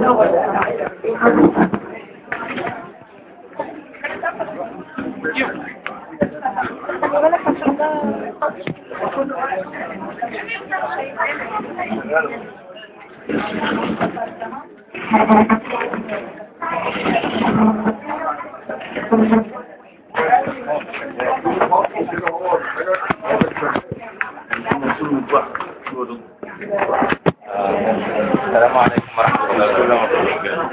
خلي بالك عشان ده السلام عليكم ورحمة الله وبركاته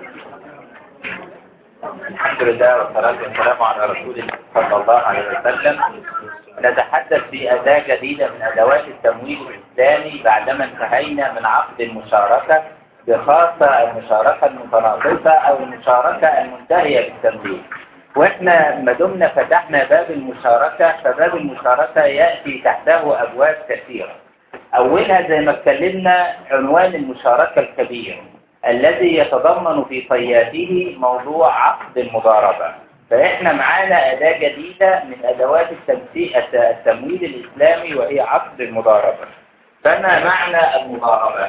الحمد لله والصلاة والسلام على رسول الله صلى الله عليه وسلم نتحدث في أداة جديدة من أدوات التمويل الإسلامي بعدما انتهينا من عقد المشاركة بخاصة المشاركة المتناقصة أو المشاركة المنتهية بالتمويل واحنا ما دمنا فتحنا باب المشاركة فباب المشاركة يأتي تحته أبواب كثيرة أولها زي ما اتكلمنا عنوان المشاركة الكبير الذي يتضمن في طياته موضوع عقد المضاربة فإحنا معانا أداة جديدة من أدوات التمثيل التمويل الإسلامي وهي عقد المضاربة فما معنى المضاربة؟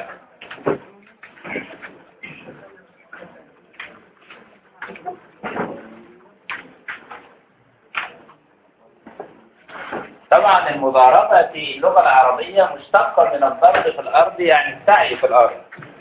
طبعا المضاربة في اللغة العربية مشتقة من الضرب في الأرض يعني السعي في الأرض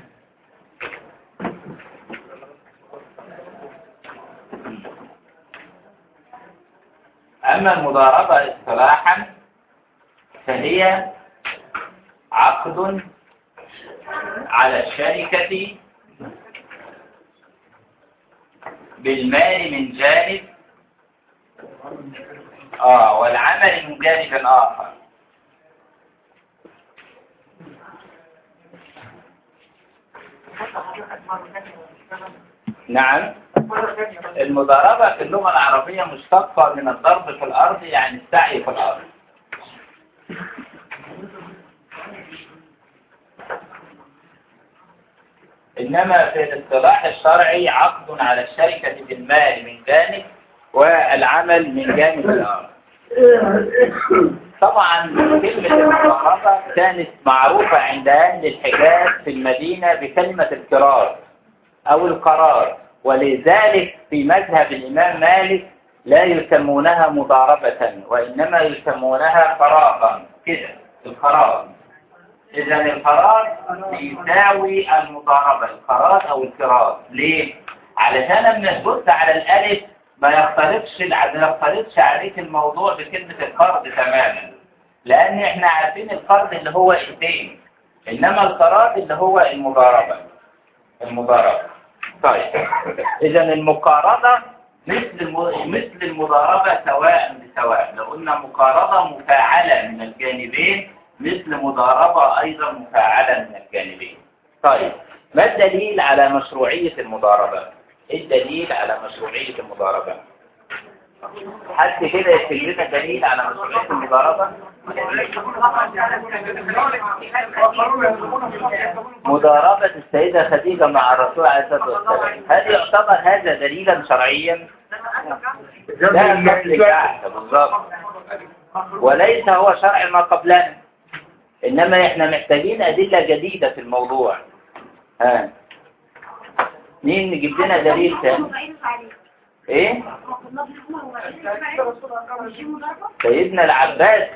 أما المضاربة اصطلاحا فهي عقد على الشركة بالمال من جانب آه والعمل من جانب آخر نعم المضاربة في اللغة العربية مشتقة من الضرب في الأرض يعني السعي في الأرض إنما في الاصطلاح الشرعي عقد على الشركة بالمال من جانب والعمل من جانب الآخر طبعا كلمة المضاربة كانت معروفة عند أهل الحجاز في المدينة بكلمة القرار أو القرار ولذلك في مذهب الإمام مالك لا يسمونها مضاربة وإنما يسمونها قراضا كده القراض إذا القراض يساوي المضاربة القراض أو القراض ليه؟ علشان لما تبص على الألف ما يختلطش ما يختلطش عليك الموضوع بكلمة القرض تماما لأن احنا عارفين القرض اللي هو ايدين إنما القراض اللي هو المضاربة المضاربة طيب إذا المقارضة مثل الم- مثل المضاربة سواء بسواء لو قلنا مقارضة مفاعلة من الجانبين مثل مضاربة أيضا مفاعلة من الجانبين طيب ما الدليل على مشروعية المضاربة؟ إيه الدليل على مشروعية المضاربة؟ حد كده يكتب لنا دليل على مشروعية المضاربة؟ مضاربة السيدة خديجة مع الرسول عليه الصلاة والسلام هل يعتبر هذا دليلا شرعيا؟ لا مثل الجعل بالظبط وليس هو شرع ما قبلنا إنما إحنا محتاجين أدلة جديدة في الموضوع ها مين نجيب لنا دليل ثاني إيه؟ سيدنا العباس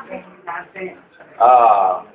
آه.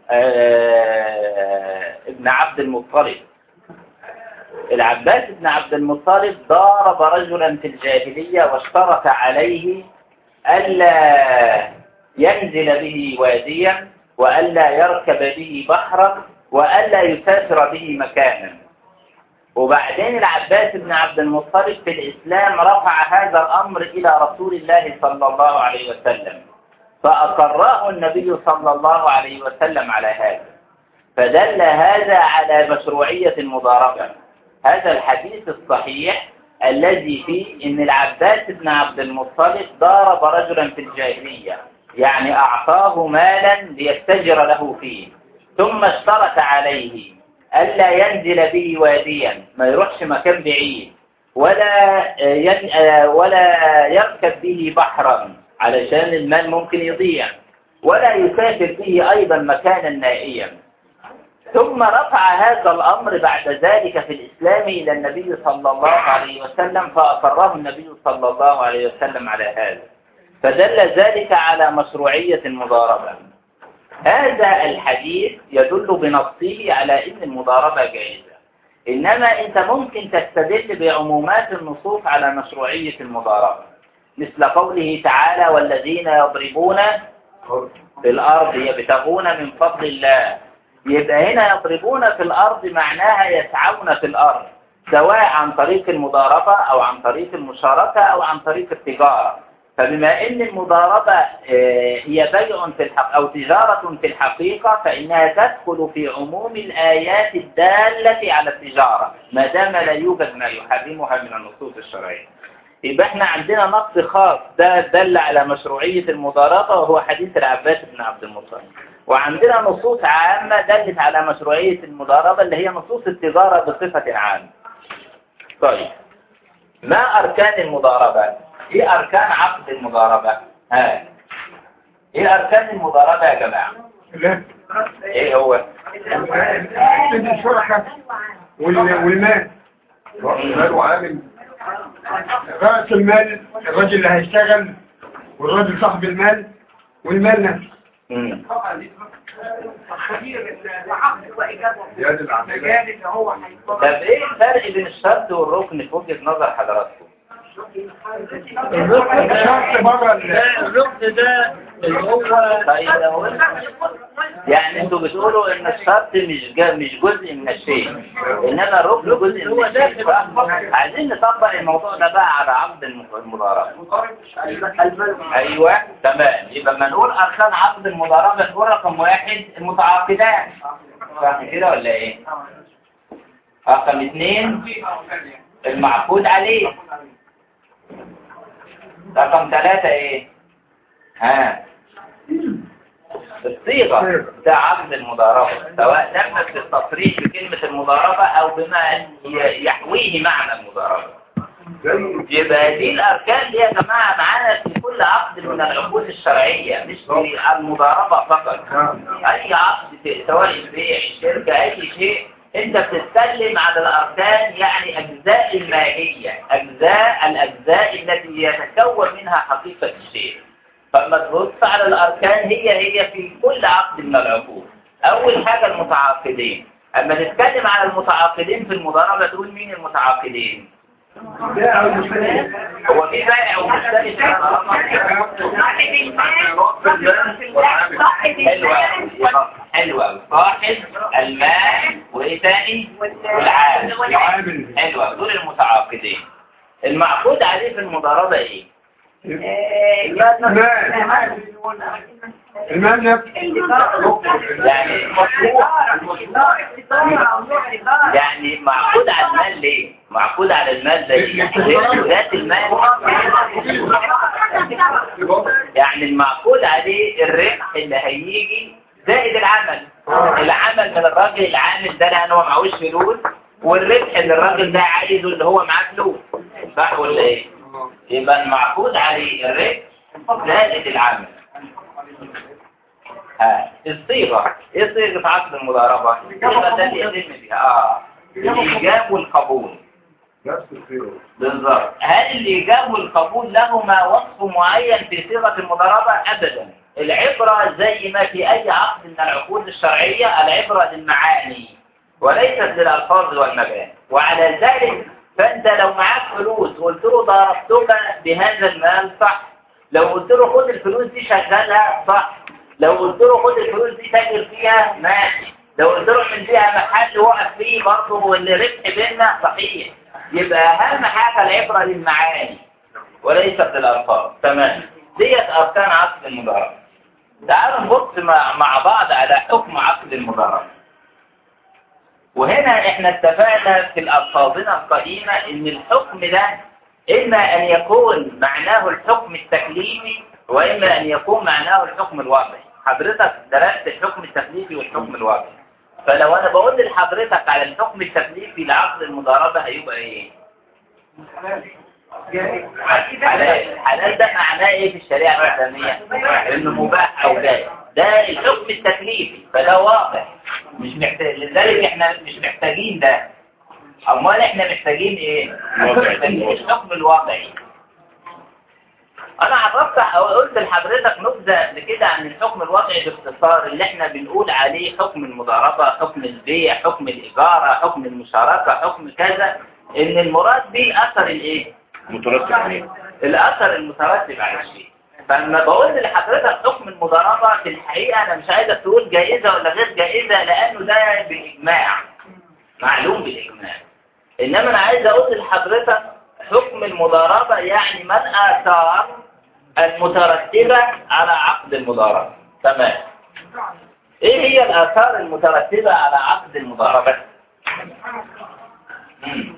آه ابن عبد المطلب العباس بن عبد المطلب ضارب رجلا في الجاهلية واشترط عليه ألا ينزل به واديا وألا يركب به بحرا وألا يسافر به مكانا وبعدين العباس بن عبد المطلب في الإسلام رفع هذا الأمر إلى رسول الله صلى الله عليه وسلم فأقراه النبي صلى الله عليه وسلم على هذا فدل هذا على مشروعية المضاربة هذا الحديث الصحيح الذي فيه ان العباس بن عبد المطلب ضارب رجلا في الجاهلية يعني أعطاه مالا ليتجر له فيه ثم اشترط عليه ألا ينزل به واديا ما يروحش مكان بعيد ولا ين... ولا يركب به بحرا علشان المال ممكن يضيع ولا يسافر به أيضا مكانا نائيا ثم رفع هذا الأمر بعد ذلك في الإسلام إلى النبي صلى الله عليه وسلم فأقره النبي صلى الله عليه وسلم على هذا فدل ذلك على مشروعية المضاربة هذا الحديث يدل بنصه على أن المضاربة جائزة إنما أنت ممكن تستدل بعمومات النصوص على مشروعية المضاربة مثل قوله تعالى والذين يضربون في الأرض يبتغون من فضل الله يبقى هنا يضربون في الأرض معناها يسعون في الأرض سواء عن طريق المضاربة أو عن طريق المشاركة أو عن طريق التجارة فبما أن المضاربة آه، هي بيع في الحق أو تجارة في الحقيقة فإنها تدخل في عموم الآيات الدالة على التجارة ما دام لا يوجد ما يحرمها من النصوص الشرعية يبقى احنا عندنا نص خاص ده دل على مشروعية المضاربة وهو حديث العباس بن عبد المطلب وعندنا نصوص عامة دلت على مشروعية المضاربة اللي هي نصوص التجارة بصفة عامة طيب ما أركان المضاربة ايه اركان عقد المضاربة ها ايه اركان المضاربة يا جماعة لا ايه هو عقد الشركة وال- والمال المال وعامل رأس المال الراجل اللي هيشتغل والراجل صاحب المال والمال نفسه مم. يد العمل طب ايه الفرق بين الشرط والركن في وجهة نظر حضراتكم شرط بره ال- الركن ده اللي هو طيب لو يعني انتوا بتقولوا ان الشرط مش جا مش جزء من الشيء انما الركن جزء من الشيء عايزين نطبق الموضوع ده بقى على عقد الم- المضاربة ايوه تمام يبقى لما نقول اركان عقد المضاربة نقول رقم واحد المتعاقدان صح كده ولا ايه رقم اثنين المعقود عليه رقم ثلاثة ايه ها الصيغة ده عقد المضاربة سواء تمت بالتصريح بكلمة المضاربة أو بما ي- يحويه معنى المضاربة يبقى دي الأركان دي يا جماعة معانا في كل عقد من العقود الشرعية مش في المضاربة فقط أي عقد في- سواء البيع الشركة أي شيء أنت بتتكلم على الأركان يعني أجزاء الماهية أجزاء الأجزاء التي يتكون منها حقيقة الشيء فلما تبص على الأركان هي هي في كل عقد من العقود أول حاجة المتعاقدين أما نتكلم على المتعاقدين في المضاربة تقول مين المتعاقدين هو في بائع ومشتري في حلوة حلوة صاحب المال وإيه تاني والعامل العامل حلوة دول المتعاقدين المعقود عليه في المضاربة إيه؟ المال المال نفسه يعني يعني معقود على المال ليه؟ معقود على المال ده ليه؟ ذات المال يعني المعقود عليه الربح اللي هيجي زائد العمل العمل من الراجل العامل ده لأنه هو معهوش فلوس والربح اللي الراجل ده عايزه اللي هو معاه فلوس صح ولا ايه؟ يبقى المعقود عليه الربح زائد العمل ها الصيغة ايه صيغة عقد المضاربة؟ الصيغة ده اللي يتم بها اه الإيجاب والقبول نفس الصيغة بالظبط هل الإيجاب والقبول لهما وصف معين في صيغة المضاربة؟ أبدا العبرة زي ما في أي عقد من العقود الشرعية العبرة للمعاني وليست للألفاظ والمباني وعلى ذلك فأنت لو معاك فلوس وقلت له ضربتك بهذا المال صح لو قلت له خد الفلوس دي شغلها صح لو قلت له خد الفلوس دي تاجر فيها ماشي لو قلت له من فيها محل وقف فيه برضه واللي ربح بينا صحيح يبقى أهم حاجة العبرة للمعاني وليست للألفاظ تمام ديت أركان عقد المضاربة تعالوا نبص مع مع بعض على حكم عقد المضاربة وهنا احنا اتفقنا في الألفاظنا القديمة ان الحكم ده إما أن يكون معناه الحكم التكليفي وإما أن يكون معناه الحكم الوضعي حضرتك درست الحكم التكليفي والحكم الوضعي فلو أنا بقول لحضرتك على الحكم التكليفي لعقد المضاربة هيبقى إيه؟ حلال حلال ده معناه إيه في الشريعة الإسلامية؟ إنه مباح أو لا ده الحكم التكليفي فده واضح مش محتاج لذلك احنا مش محتاجين ده امال احنا محتاجين ايه محتاجين الحكم الواقعي انا عرفت او قلت لحضرتك نبذه قبل كده عن الحكم الواقعي باختصار اللي احنا بنقول عليه حكم المضاربه حكم البيع حكم الاجاره حكم المشاركه حكم كذا ان المراد به اثر الايه مترتب عليه الاثر المترتب على الشيء فلما بقول لحضرتك حكم المضاربه في الحقيقه انا مش عايزك تقول جائزه ولا غير جائزه لانه ده بالاجماع معلوم بالاجماع انما انا عايز اقول لحضرتك حكم المضاربه يعني ما الاثار المترتبه على عقد المضاربه تمام ايه هي الاثار المترتبه على عقد المضاربه مم.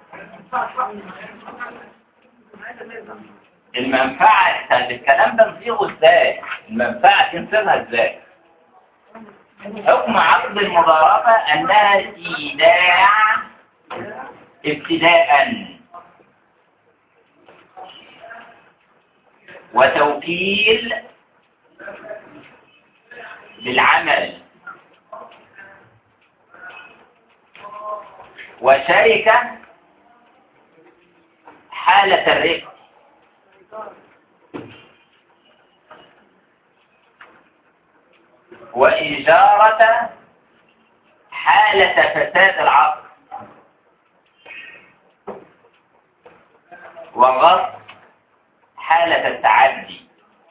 المنفعة طب الكلام ده نصيغه ازاي المنفعة تنصيغها ازاي حكم عقد المضاربة انها ايداع ابتداء وتوكيل بالعمل وشركة حالة الربح وإجارة حالة فساد العقد وغصب حالة التعدي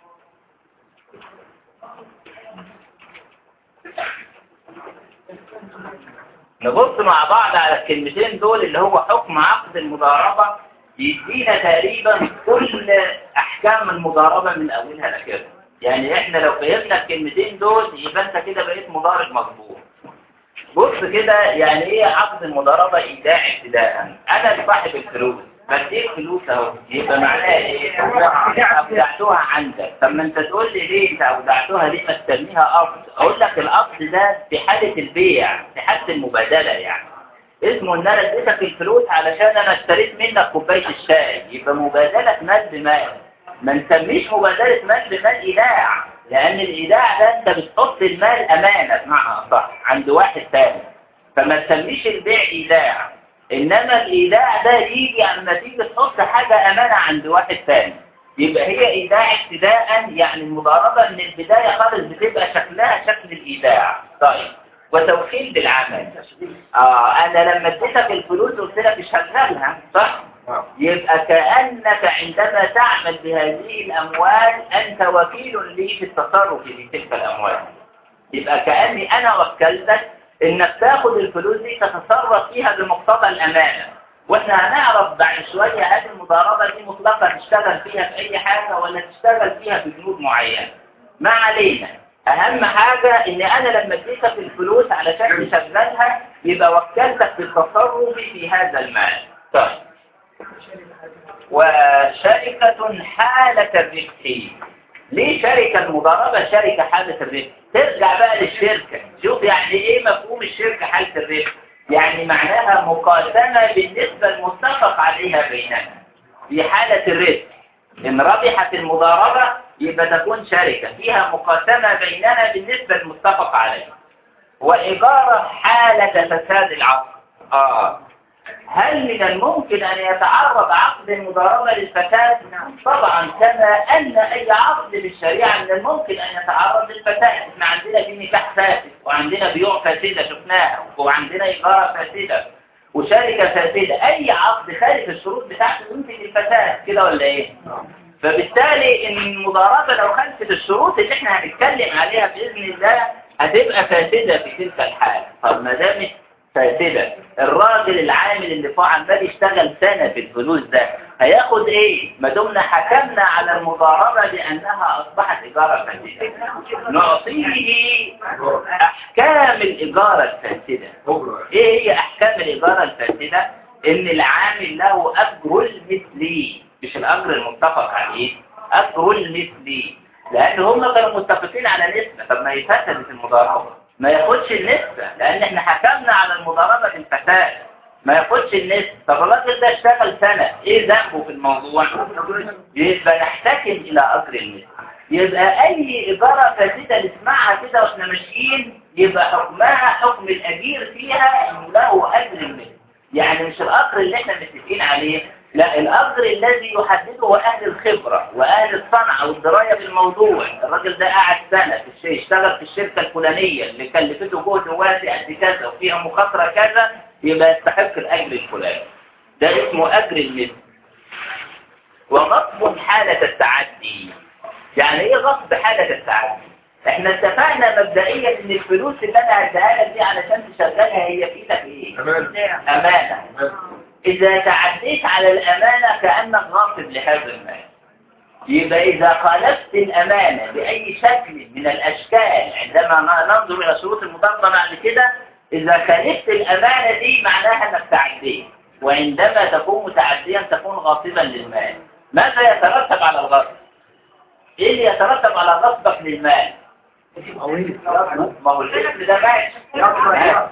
نبص مع بعض على الكلمتين دول اللي هو حكم عقد المضاربة يدينا تقريبا كل أحكام المضاربة من أولها لآخرها يعني احنا لو فهمنا الكلمتين دول يبقى انت كده بقيت مضارب مظبوط بص كده يعني ايه عقد المضاربة ايداع ابتداء انا صاحب الفلوس بديك فلوس اهو يبقى معناها ايه اودعتوها عندك طب ما انت تقول لي ليه انت اودعتوها ليه ما تسميها قبض اقول لك القبض ده في حالة البيع في حالة المبادلة يعني اسمه ان انا اديتك الفلوس علشان انا اشتريت منك كوباية الشاي يبقى مبادلة مال بمال ما نسميش مبادلة مال بمال ايداع لان الايداع ده انت بتحط المال امانة بمعنى اصح عند واحد تاني فما تسميش البيع ايداع انما الايداع ده يجي اما تيجي تحط حاجة امانة عند واحد تاني يبقى هي ايداع ابتداء يعني المضاربة من البداية خالص بتبقى شكلها شكل الايداع طيب وتوكيل بالعمل اه انا لما اديتك الفلوس قلت لك اشغلها صح يبقى كأنك عندما تعمل بهذه الأموال أنت وكيل لي في التصرف في تلك الأموال يبقى كأني أنا وكلتك إنك تاخد الفلوس دي تتصرف فيها بمقتضى الأمانة وإحنا هنعرف بعد شوية هل المضاربة دي مطلقة تشتغل فيها في أي حاجة ولا تشتغل فيها في بنود معينة ما علينا أهم حاجة إن أنا لما اديتك الفلوس علشان تشغلها يبقى وكلتك في التصرف في هذا المال طيب وشركة حالة الربح ليه شركة المضاربة شركة حالة الربح ترجع بقى للشركة شوف يعني ايه مفهوم الشركة حالة الربح يعني معناها مقاسمة بالنسبة المتفق عليها بيننا في حالة الربح إن ربحت المضاربة يبقى تكون شركة فيها مقاسمة بيننا بالنسبة المتفق عليها وإجارة حالة فساد العقد آه هل من الممكن أن يتعرض عقد المضاربة للفساد؟ طبعا كما أن أي عقد بالشريعة من الممكن أن يتعرض للفساد احنا عندنا في نكاح فاسد وعندنا بيوع فاسدة شفناها وعندنا إيجارة فاسدة وشركة فاسدة أي عقد خالف الشروط بتاعته يمكن للفساد كده ولا إيه؟ فبالتالي إن المضاربة لو خلفت الشروط اللي احنا هنتكلم عليها بإذن الله هتبقى فاسدة في تلك الحالة طب ما دامت فاسدة الراجل العامل اللي فوق عمال يشتغل سنة في الفلوس ده هياخد ايه ما دمنا حكمنا على المضاربة بانها اصبحت اجارة فاسدة نعطيه احكام الاجارة الفاسدة ايه هي احكام الاجارة الفاسدة ان العامل له اجر المثلي مش الاجر المتفق عليه اجر المثلي لان هم كانوا متفقين على نسبة طب ما هي فسدت المضاربة ما ياخدش النسبة لان احنا حكمنا على المضاربة بالفساد ما ياخدش النسبة طب الراجل ده اشتغل سنة ايه ذنبه في الموضوع يبقى نحتكم الى اجر النسبة يبقى اي اجاره فاسده نسمعها كده واحنا ماشيين يبقى حكمها حكم الاجير فيها انه له اجر المثل يعني مش الاجر اللي احنا متفقين عليه لا الاجر الذي يحدده اهل الخبره واهل الصنعه والدرايه بالموضوع الراجل ده قعد سنه في الشيء اشتغل في الشركه الفلانيه اللي كلفته جهد واسع قد كذا وفيها مخاطره كذا يبقى يستحق الاجر الفلاني ده اسمه اجر المثل وغصب حالة التعدي يعني ايه غصب حالة التعدي احنا اتفقنا مبدئيا ان الفلوس اللي انا هديها لك دي علشان تشغلها هي في ايدك ايه أمانة. امانة اذا تعديت على الامانة كأنك غاصب لهذا المال يبقى اذا خالفت الامانة باي شكل من الاشكال عندما ننظر الى شروط المضاربة بعد كده اذا خالفت الامانة دي معناها انك تعديت وعندما تكون متعديا تكون غاصبا للمال ماذا يترتب على الغصب ايه اللي يترتب على غصبك للمال ما هو الاسم ده ماشي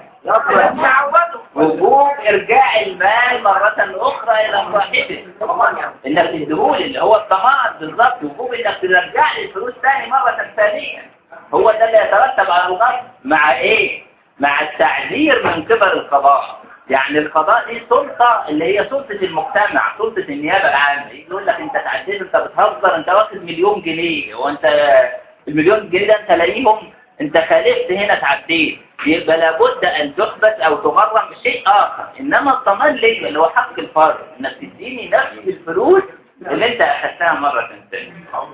وجوب ارجاع المال مرة اخرى الى صاحبه انك تديهولي اللي هو الضمان بالظبط وجوب انك ترجع لي الفلوس تاني مرة ثانية هو ده اللي يترتب على الغصب مع ايه مع التعذير من قبل القضاء يعني القضاء دي سلطة اللي هي سلطة المجتمع سلطة النيابة العامة يقول لك انت تعديت انت بتهزر انت واخد مليون جنيه وانت المليون جنيه ده انت لاقيهم انت خالفت هنا تعديت يبقى لابد ان تحبس او تغرم بشيء اخر انما الضمان ليه اللي هو حق الفرد انك تديني نفس الفلوس اللي انت اخذتها مرة ثانية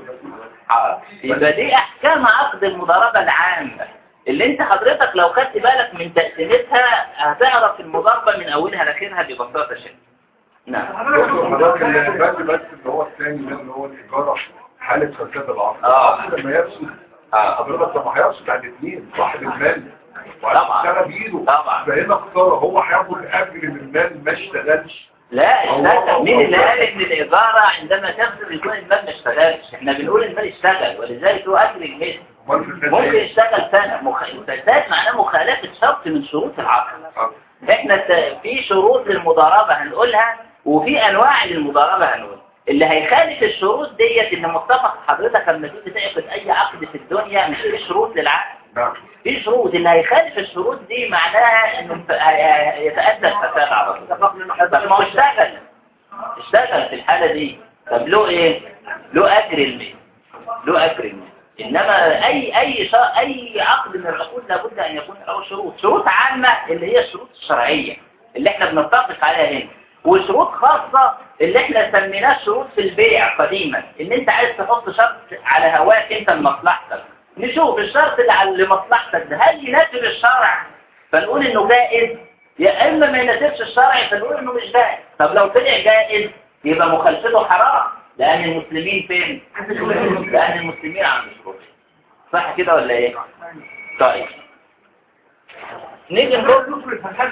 آه. يبقى دي احكام عقد المضاربة العامة اللي انت حضرتك لو خدت بالك من تقسيمتها هتعرف المضاربة من اولها لاخرها ببساطة شديدة نعم حضرتك اللي بس بس اللي هو الثاني ده اللي هو الإيجار حالة فساد العقد آه. لما يفسد آه. حضرتك لما هيفسد على الاثنين صاحب المال طبعا. وهيشتغل بإيده طبعا. فهنا خسارة هو هياخد أجر من المال ما اشتغلش لا الله- اشتغل مين اللي قال ان الإدارة عندما تخسر يكون المال ما اشتغلش احنا بنقول المال اشتغل ولذلك هو أجر المثل أمال في الفساد ممكن إيه؟ يشتغل سنة مخ... الفساد معناه مخالفة شرط من شروط العقد آه. احنا ت- في شروط للمضاربة هنقولها وفي انواع للمضاربة هنقولها اللي هيخالف الشروط ديت ان متفق حضرتك لما تيجي تعقد اي عقد في الدنيا مش في شروط للعقد نعم في شروط اللي هيخالف الشروط دي معناها انه ف- هي- هي- يتأدى الفساد على طول طب ما هو اشتغل اشتغل في الحالة دي طب له ايه له اجر المثل له اجر المثل انما اي اي شا... اي عقد من العقود لابد ان يكون له شروط شروط عامة اللي هي الشروط الشرعية اللي احنا بنتفق عليها هنا وشروط خاصة اللي احنا سميناها شروط في البيع قديما ان انت عايز تحط شرط على هواك انت لمصلحتك نشوف الشرط اللي على لمصلحتك ده هل يناسب الشرع فنقول انه جائز يا اما ما يناسبش الشرع فنقول انه مش جائز طب لو طلع جائز يبقى مخالفته حرام لان المسلمين فين لان المسلمين عند شروط صح كده ولا ايه طيب نيجي نقول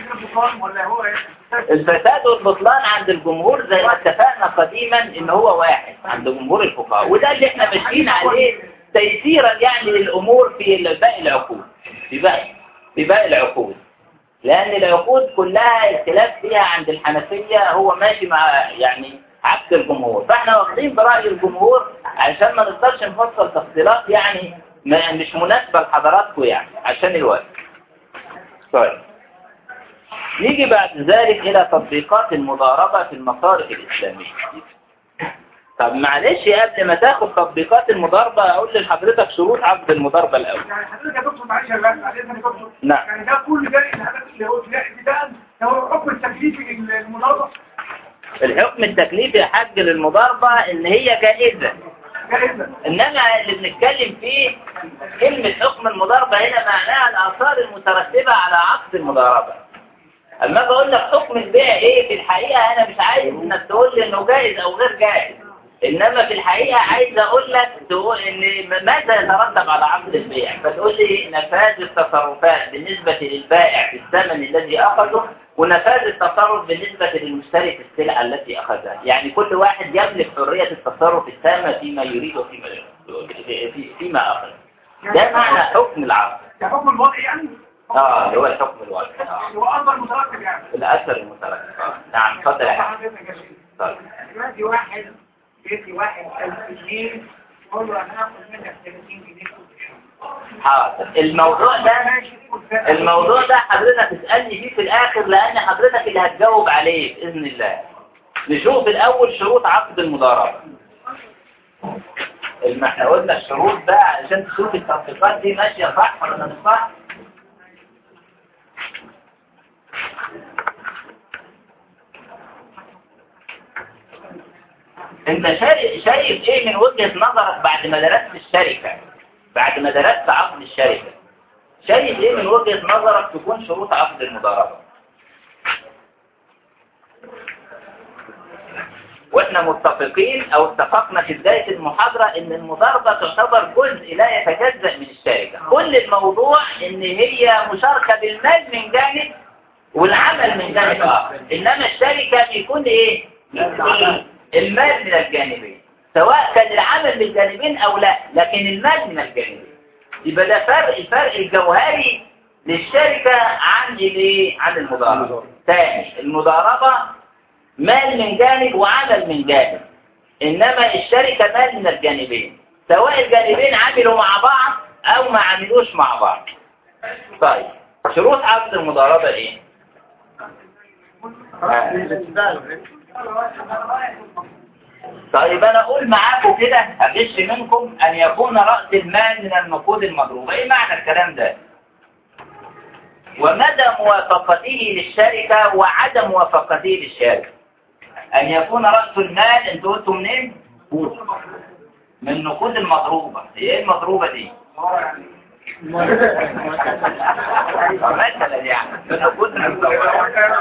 الفساد والبطلان عند الجمهور زي ما اتفقنا قديما ان هو واحد عند جمهور الفقهاء وده اللي احنا ماشيين عليه تيسيرا يعني للامور في باقي العقود في باقي في باقي العقود لان العقود كلها الخلاف فيها عند الحنفية هو ماشي مع يعني عكس الجمهور فاحنا واخدين برأي الجمهور عشان ما نقدرش نفصل تفصيلات يعني ما مش مناسبة لحضراتكم يعني عشان الوقت طيب نيجي بعد ذلك إلى تطبيقات المضاربة في المصارف الإسلامية طب معلش قبل ما تاخد تطبيقات المضاربة أقول لحضرتك شروط عقد المضاربة الأول يعني حضرتك يا دكتور معلش يا باشا معلش يا دكتور نعم. يعني ده كل ده الهدف اللي هو تلاقي ده ده هو الحكم التكليفي للمناظره الحكم التكليفي يا حاج للمضاربة إن هي جائزة جائزه إنما اللي بنتكلم فيه كلمة حكم المضاربة هنا معناها الآثار المترتبة على عقد المضاربة أما بقول لك حكم البيع إيه في الحقيقة أنا مش عايز إنك تقول لي إنه جائز أو غير جائز إنما في الحقيقة عايز أقول لك تقول إن ماذا يترتب على عقد البيع فتقول لي نفاذ التصرفات بالنسبة للبائع في الثمن الذي أخذه ونفاذ التصرف بالنسبة للمشتري في السلعة التي أخذها يعني كل واحد يملك حرية التصرف التامة فيما يريد وفيما في- فيما أخذ ده معنى حكم العقد ده حكم الوضع يعني اه اللي هو الحكم الواقع آه. هو اصلا مترتب يعني الأثر المترتب آه. نعم اتفضل يا حاج حضرتك يا شيخ اتفضل. دلوقتي واحد بيدي واحد ألف جنيه قول له انا هاخد منك 30 جنيه كل شهر حاضر الموضوع ده ماشي كل سنة. الموضوع ده حضرتك تسألني فيه في الآخر لأن حضرتك اللي هتجاوب عليه بإذن الله نشوف الأول شروط عقد المضاربة ما احنا قلنا الشروط بقى عشان تشوف التطبيقات دي ماشية صح ولا مش صح انت شايف شايف ايه من وجهة نظرك بعد ما درست الشركة بعد ما درست عقد الشركة شايف ايه من وجهة نظرك تكون شروط عقد المضاربة واحنا متفقين او اتفقنا في بداية المحاضرة ان المضاربة تعتبر جزء لا يتجزأ من الشركة كل الموضوع ان هي مشاركة بالمال من جانب والعمل من جانب اخر انما الشركة بيكون ايه المال من الجانبين سواء كان العمل من الجانبين او لا لكن المال من الجانبين يبقى ده فرق الفرق الجوهري للشركة عن الايه عن المضاربة ثاني المضاربة مال من جانب وعمل من جانب انما الشركة مال من الجانبين سواء الجانبين عملوا مع بعض او ما عملوش مع بعض طيب شروط عقد المضاربة ايه طيب انا اقول معاكم كده اغش منكم ان يكون رأس المال من النقود المضروبة ايه معنى الكلام ده ومدى موافقته للشركة وعدم موافقته للشركة ان يكون رأس المال انتوا قلتوا منين من النقود المضروبة هي ايه المضروبة دي مثلا يعني من النقود المضروبة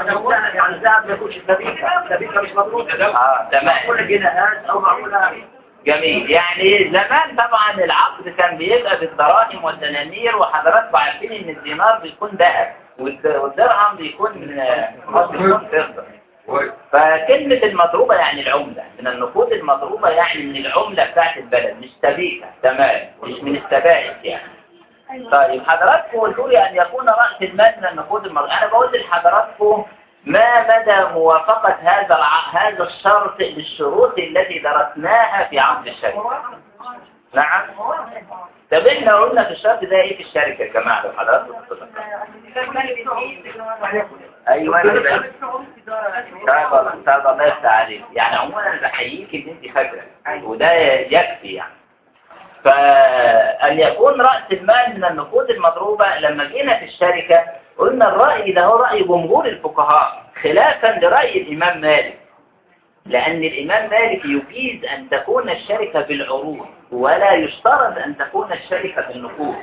اه تمام جميل يعني زمان طبعا العقد كان بيبقى بالدراهم والدنانير وحضراتكم عارفين ان الدينار بيكون ذهب والد- والدرهم بيكون آه، بيكون فضة كويس فكلمة المضروبة يعني العملة من النقود المضروبة يعني من العملة بتاعت البلد مش سبيكة تمام مش من السبائك يعني طيب حضراتكم قلتوا لي أن يكون رأس المال من النقود المضروبة أنا بقول لحضراتكم ما مدى موافقة هذا الع... هذا الشرط للشروط التي درسناها في عقد الشركة نعم طب احنا قلنا في الشرط ده ايه في الشركة يا جماعة لو حضراتكم تتذكروا ايوه أنا بقى- طيب طيب الله يفتح عليك يعني عموما انا بحييك ان انت فاكره وده يكفي يعني فأن يكون رأس المال من النقود المضروبة لما جينا في الشركة قلنا الرأي ده هو رأي جمهور الفقهاء خلافا لرأي الإمام مالك لأن الإمام مالك يجيز أن تكون الشركة بالعروض ولا يشترط أن تكون الشركة بالنقود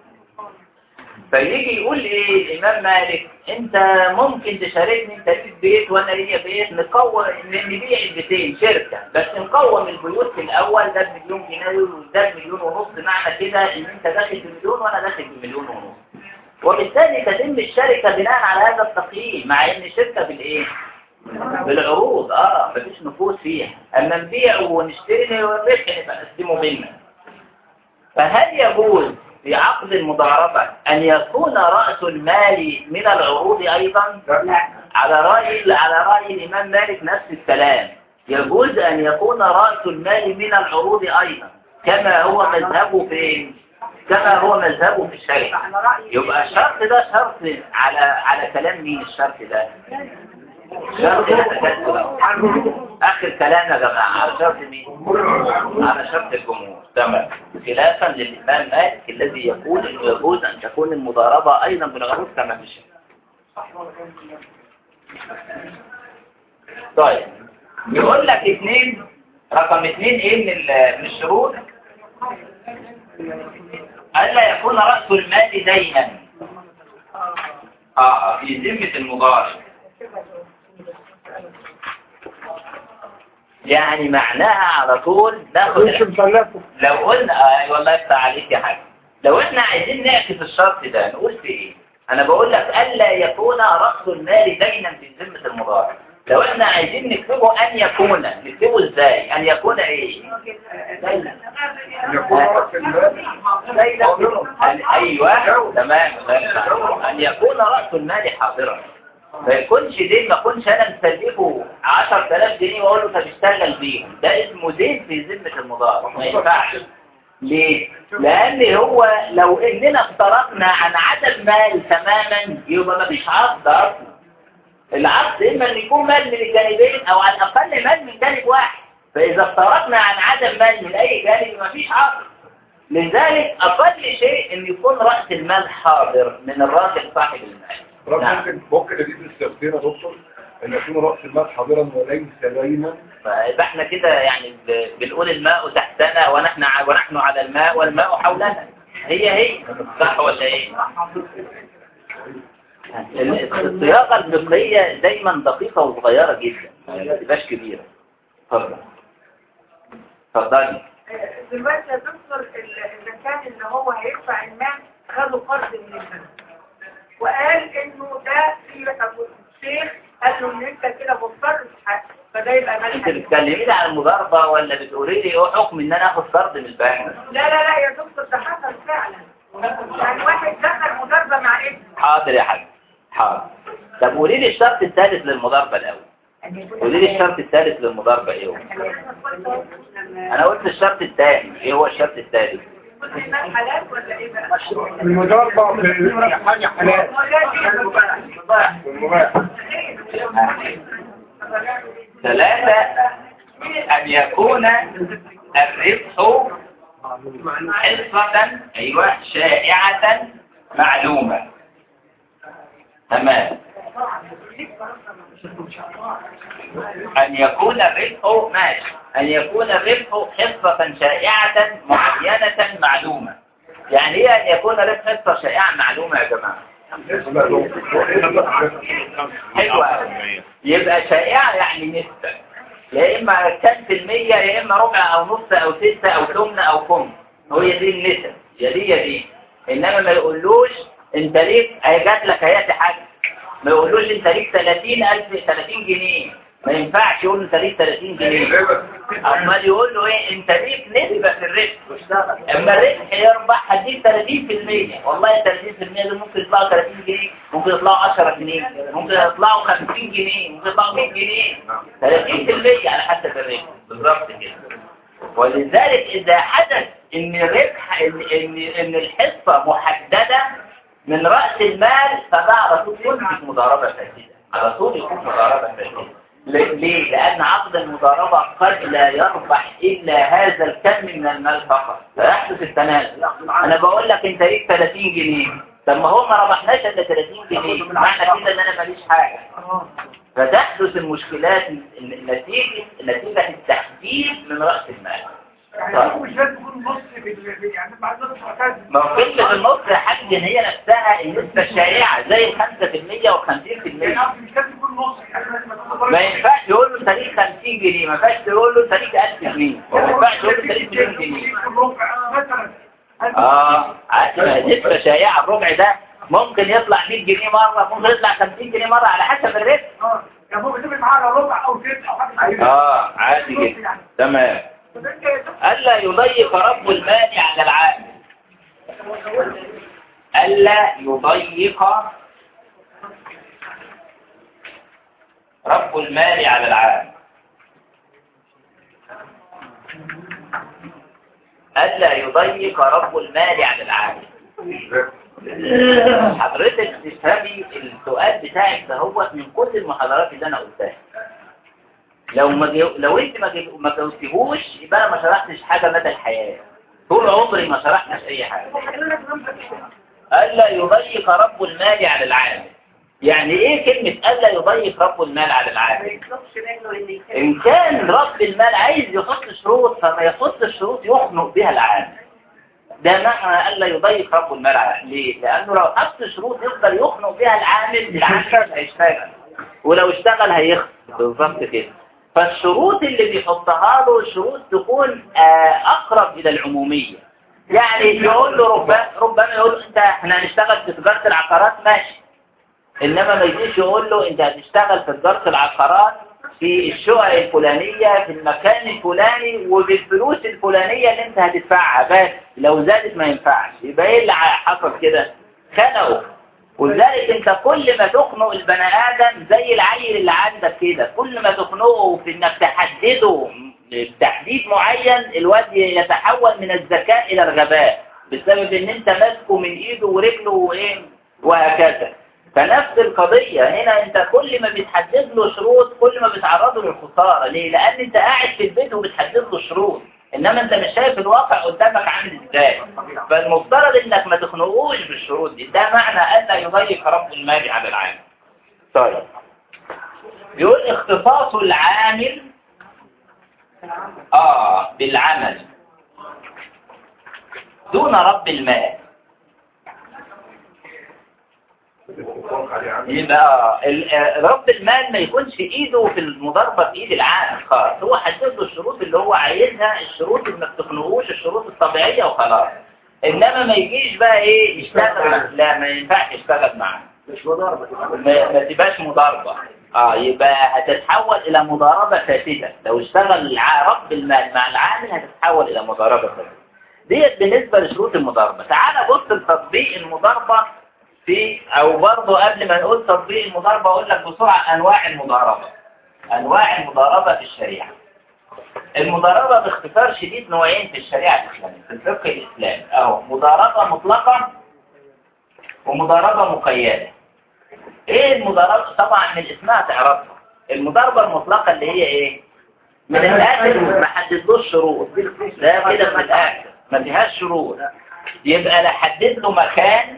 فيجي يقول ايه الامام مالك انت ممكن تشاركني انت ليك بيت وانا ليا بيت نقوم نبيع البيتين شركه بس نقوم البيوت في الاول ده بمليون جنيه وده بمليون ونص معنى كده ان انت داخل بمليون وانا داخل بمليون ونص وبالتالي تتم الشركه بناء على هذا التقييم مع ان الشركه بالايه بالعروض اه مفيش نفوذ فيها اما نبيع ونشتري ونربح نبقى نقسمه بينا فهل يجوز في عقد المضاربة أن يكون رأس المال من العروض أيضا على رأي على رأي الإمام مالك نفس الكلام يجوز أن يكون رأس المال من العروض أيضا كما هو مذهبه في كما هو مذهبه في الشريعة يبقى الشرط ده شرط على على كلام مين الشرط ده شرط يتكتب آخر كلام يا جماعة على شرط مين على شرط الجمهور تمام خلافا للإمام مالك الذي يقول انه يجوز ان تكون المضاربة ايضا بالعروض كما في الشرع طيب يقول لك اثنين رقم اثنين ايه من ال- من الشروط الا يكون رأس المال دينا اه في ذمة المضارب يعني معناها على طول ناخد لو قلنا اي والله يفتح عليك يا حاج لو احنا عايزين نعكس الشرط ده نقول في ايه انا بقول لك الا يكون راس المال دينا في ذمه المضارب لو احنا عايزين نكتبه ان يكون نكتبه ازاي ان يكون ايه دينا يكون رأس المال أن- ايوه تمام الله يفتح عليك. ان يكون راس المال حاضرا ما يكونش دين ما يكونش انا مسلفه 10000 جنيه واقول له طب اشتغل بيهم ده اسمه دين في ذمه المضارب ما ينفعش ليه؟ لأن هو لو إننا افترضنا عن عدم مال تماما يبقى مفيش عقد أصلا العقد إما أن يكون مال من الجانبين أو على الأقل مال من جانب واحد فإذا افترضنا عن عدم مال من أي جانب مفيش عقد لذلك أقل شيء أن يكون رأس المال حاضر من الراجل صاحب المال رغم نعم. ممكن ممكن دي تستخدمها يا دكتور ان يكون راس المال حاضرا وليس دايما فيبقى احنا كده يعني ب- بنقول الماء تحتنا ونحن ع- ونحن على الماء والماء حولنا هي هي صح ولا ايه؟ الصياغه الفقهيه دايما دقيقه وصغيره جدا ما تبقاش كبيره اتفضل اتفضلي دلوقتي يا دكتور ال- اذا كان ان هو هيدفع المال خدوا قرض من البنك وقال انه ده في أبو الشيخ قال له ان انت كده مضطر في حق فده يبقى مال انت حقيقي. بتكلميني عن المضاربه ولا بتقولي لي ايه حكم ان انا اخد قرض من البنك؟ لا لا لا يا دكتور ده حصل فعلا يعني واحد دخل مضاربه مع ابنه حاضر يا حاج حاضر طب قولي لي الشرط الثالث للمضاربه الاول قولي لي الشرط الثالث للمضاربه ايه هو؟ انا قلت الشرط الثاني ايه هو الشرط الثالث كل المال حلال ولا ايه بقى؟ المضاربة في حاجة حلال والمباح ثلاثة أن يكون الربح حصة أيوة شائعة معلومة تمام أن يكون الربح ماشي أن يكون الربح حصة شائعة معينة معلومة يعني ايه أن يكون الربح حصة شائعة معلومة يا جماعة حلوة أوي. يبقى شائعة يعني نسبة يا إما كام في المية يا إما ربع أو نص أو ستة أو ثمن أو خمس هي دي النسب يا دي يا دي إنما ما يقولوش أنت ليك هيجات لك هياتي حاجة ما يقولوش أنت ليك 30000 30 جنيه ما ينفعش يقول أنت ليك 30 جنيه أمال يقول له إيه أنت ليك نسبة في الربح أما الربح يربح هديك 30% والله 30% دول ممكن يطلعوا 30 جنيه ممكن يطلعوا 10 جنيه ممكن يطلعوا 50 جنيه ممكن يطلعوا 100 جنيه 30% على حسب الربح بالظبط كده ولذلك إذا حدث إن الربح إن إن إن الحصة محددة من رأس المال فده على طول ينتج مضاربة فاسدة على طول يكون مضاربة فاسدة ل- ليه؟ لأن عقد المضاربة قد لا يربح إلا هذا الكم من المال فقط فيحدث التنازل أنا بقول لك أنت ليك 30 جنيه طب ما هو ما ربحناش إلا 30 جنيه معنى كده إن أنا ماليش حاجة فتحدث المشكلات ن- نتيجة نتيجة التحديد من رأس المال يعني هو مش لازم يكون نص بال- بال- يعني بعد نص معتاد ما هو كلمة النص يا حاج إن هي نفسها النسبة الشائعة زي ال 5% وال 50% يعني قصدي مش لازم يكون نص يعني لازم يكون ما ينفعش يقول له انت ليك 50 جنيه ما ينفعش تقول له انت ليك 1000 جنيه ما ينفعش تقول له انت ليك مليون جنيه مثلا اه عادي ما هي نسبة شائعة الربع ده ممكن يطلع 100 جنيه مرة ممكن يطلع 50 جنيه مرة على حسب الربح اه يعني هو بيتفق معانا ربع او ست او حاجه اه عادي جدا تمام طب انت يا دكتور ألا يضيق رب المال على العامل ألا يضيق رب المال على العامل ألا يضيق رب المال على العامل حضرتك تفهمي السؤال بتاعك ده هو من كل المحاضرات اللي أنا قلتها لو ما جو... لو انت ما جو... ما جاوبتيهوش يبقى انا ما شرحتش حاجه مدى الحياه طول عمري ما شرحتش اي حاجه الا يضيق رب المال على العامل يعني ايه كلمه الا يضيق رب المال على العامل ان كان رب المال عايز يحط شروط فما يحط الشروط يخنق بها العامل ده معنى الا يضيق رب المال على العامل ليه لانه لو حط شروط يقدر يخنق بها العامل العامل مش هيشتغل ولو اشتغل هيخسر بالظبط كده فالشروط اللي بيحطها له شروط تكون آه، أقرب إلى العمومية يعني يقول له ربما ربما يقول له أنت احنا هنشتغل في تجارة العقارات ماشي إنما ما يجيش يقول له أنت هتشتغل في تجارة العقارات في الشقق الفلانية في المكان الفلاني وبالفلوس الفلانية اللي أنت هتدفعها بس لو زادت ما ينفعش يبقى إيه اللي حصل كده خنقه ولذلك انت كل ما تخنق البني ادم زي العيل اللي عندك كده كل ما تخنقه في انك تحدده بتحديد معين الواد يتحول من الذكاء إلى الغباء بسبب ان انت ماسكه من ايده ورجله وايه وهكذا فنفس القضية هنا انت كل ما بتحدد له شروط كل ما بتعرضه للخسارة ليه؟ لان انت قاعد في البيت وبتحدد له شروط انما انت مش شايف الواقع قدامك عامل ازاي فالمفترض انك ما تخنقوش بالشروط دي ده معنى الا يضيق رب المال على العامل طيب بيقول اختصاص العامل اه بالعمل دون رب المال الاتفاق عليه عامل يبقى ال- آه، رب المال ما يكونش ايده في المضاربه في ايد العامل خالص هو حدد له الشروط اللي هو عايزها الشروط اللي ما بتخنقوش الشروط الطبيعيه وخلاص انما ما يجيش بقى ايه يشتغل لا ما ينفعش يشتغل معاه مش مضاربة ما ما تبقاش مضاربة اه يبقى هتتحول الى مضاربة فاسدة لو اشتغل الع- رب المال مع العامل هتتحول الى مضاربة فاسدة ديت بالنسبة لشروط المضاربة تعال بص لتطبيق المضاربة في او برضه قبل ما نقول تطبيق المضاربة اقول لك بسرعة انواع المضاربة انواع المضاربة في الشريعة المضاربة باختصار شديد نوعين في الشريعة الإسلامية في الفقه الإسلامي أهو مضاربة مطلقة ومضاربة مقيدة ايه المضاربة طبعا من اسمها تعرفها المضاربة المطلقة اللي هي ايه من الاخر ما حددلوش شروط ده كده من الاخر ما فيهاش شروط يبقى لا حدد له مكان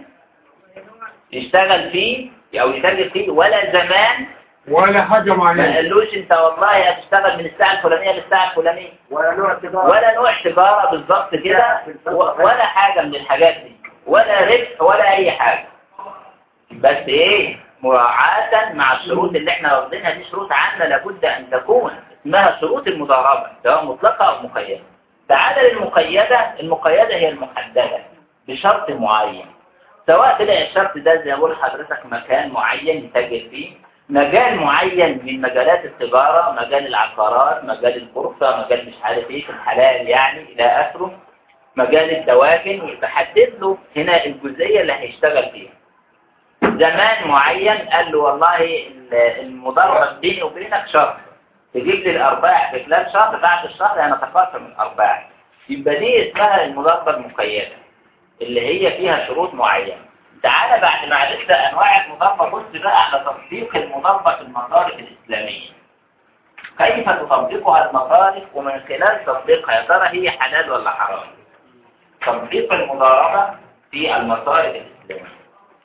يشتغل فيه او يتاجر فيه ولا زمان ولا حاجة ما معينة قالوش انت والله هتشتغل من الساعة الفلانية للساعة الفلانية ولا نوع تجارة ولا نوع تجارة بالظبط كده و- ولا حاجة من الحاجات دي ولا ربح ولا أي حاجة بس إيه مراعاة مع الشروط اللي احنا واخدينها دي شروط عامة لابد أن تكون اسمها شروط المضاربة سواء مطلقة أو مقيدة تعالى للمقيدة المقيدة هي المحددة بشرط معين سواء كده الشرط ده زي ما بقول لحضرتك مكان معين يتاجر فيه مجال معين من مجالات التجارة مجال العقارات مجال البورصة مجال مش عارف ايه في الحلال يعني الى اخره مجال الدواجن يتحدد له هنا الجزئية اللي هيشتغل فيها زمان معين قال له والله ال- المضاربة بيني وبينك شهر تجيب لي الارباح في خلال شهر بعد الشهر انا تقاسم الارباح يبقى دي اسمها المضاربة المقيدة اللي هي فيها شروط معينة تعالى بعد ما عرفنا انواع المضاربة بص بقى على تطبيق المضاربة في المصارف الاسلامية كيف تطبقها المصارف ومن خلال تطبيقها يا ترى هي حلال ولا حرام تطبيق المضاربة في المصارف الاسلامية